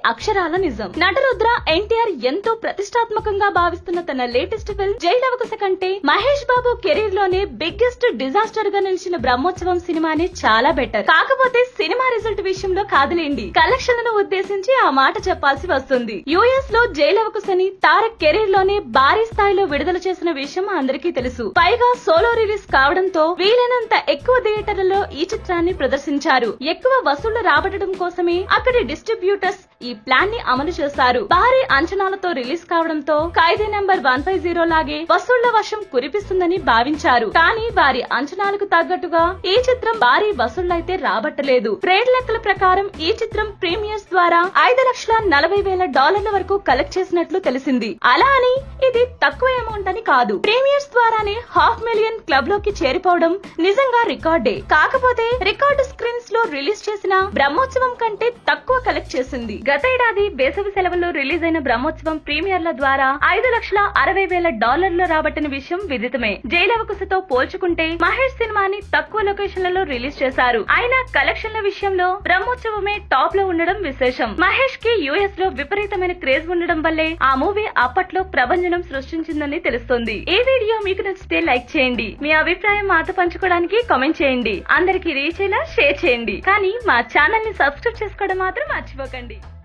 అక్షరాల నిజం నటరుద్ర ఎన్టీఆర్ ఎంతో ప్రతిష్టాత్మకంగా భావిస్తున్న తన లేటెస్ట్ ఫిల్మ్ జైలవకుశ కంటే మహేష్ బాబు కెరీర్ లోనే బిగ్గెస్ట్ డిజాస్టర్ గా నిలిచిన బ్రహ్మోత్సవం సినిమానే చాలా బెటర్ కాకపోతే సినిమా రిజల్ట్ విషయంలో కాదులేండి కలెక్షన్లను ఉద్దేశించి ఆ మాట చెప్పాల్సి వస్తుంది యుఎస్ లో జైలవకుశని తారక్ కెరీర్ లోనే భారీ స్థాయిలో విడుదల చేసిన విషయం అందరికీ తెలుసు పైగా సోలో రిలీజ్ కావడంతో వీలైనంత ఎక్కువ థియేటర్లలో ఈ చిత్రాన్ని ప్రదర్శించారు ఎక్కువ వసూళ్లు రాబట్టడం కోసమే అక్కడి డిస్ట్రిబ్యూటర్స్ ఈ ప్లాన్ ని అమలు చేశారు భారీ అంచనాలతో రిలీజ్ కావడంతో Khaidi number one five zero లాగే వసూళ్ల వర్షం కురిపిస్తుందని భావించారు కానీ వారి అంచనాలకు తగ్గట్టుగా ఈ చిత్రం భారీ వసూళ్లైతే రాబట్టలేదు ట్రేడ్ లెక్కల ప్రకారం ఈ చిత్రం ప్రీమియర్స్ ద్వారా ఐదు లక్షల నలభై వేల డాలర్ల వరకు కలెక్ట్ చేసినట్లు తెలిసింది అలా అని ఇది తక్కువ అమౌంట్ అని కాదు ప్రీమియర్స్ ద్వారానే హాఫ్ మిలియన్ క్లబ్ లోకి చేరిపోవడం నిజంగా రికార్డే కాకపోతే రికార్డు స్క్రీన్స్ లో రిలీజ్ చేసిన బ్రహ్మోత్సవం కంటే తక్కువ కలెక్ట్ చేసింది గత ఏడాది వేసవి సెలవుల్లో రిలీజ్ అయిన బ్రహ్మోత్సవం ప్రీమియర్ల ద్వారా ఐదు లక్షల అరవై వేల డాలర్లు రాబట్టిన విషయం విదితమే జైలవకుశతో పోల్చుకుంటే మహేష్ సినిమాని తక్కువ లొకేషన్లలో రిలీజ్ చేశారు అయినా కలెక్షన్ల విషయంలో బ్రహ్మోత్సవమే టాప్ లో ఉండడం విశేషం మహేష్ కి యుఎస్ లో విపరీతమైన క్రేజ్ ఉండడం వల్లే ఆ మూవీ అప్పట్లో ప్రభంజనం సృష్టించిందని తెలుస్తోంది ఈ వీడియో మీకు నచ్చితే లైక్ చేయండి మీ అభిప్రాయం మాతో పంచుకోవడానికి కామెంట్ చేయండి అందరికి రీచ్ అయ్యేలా షేర్ చేయండి కానీ మా ఛానల్ ని సబ్స్క్రైబ్ చేసుకోవడం మాత్రం మర్చిపోకండి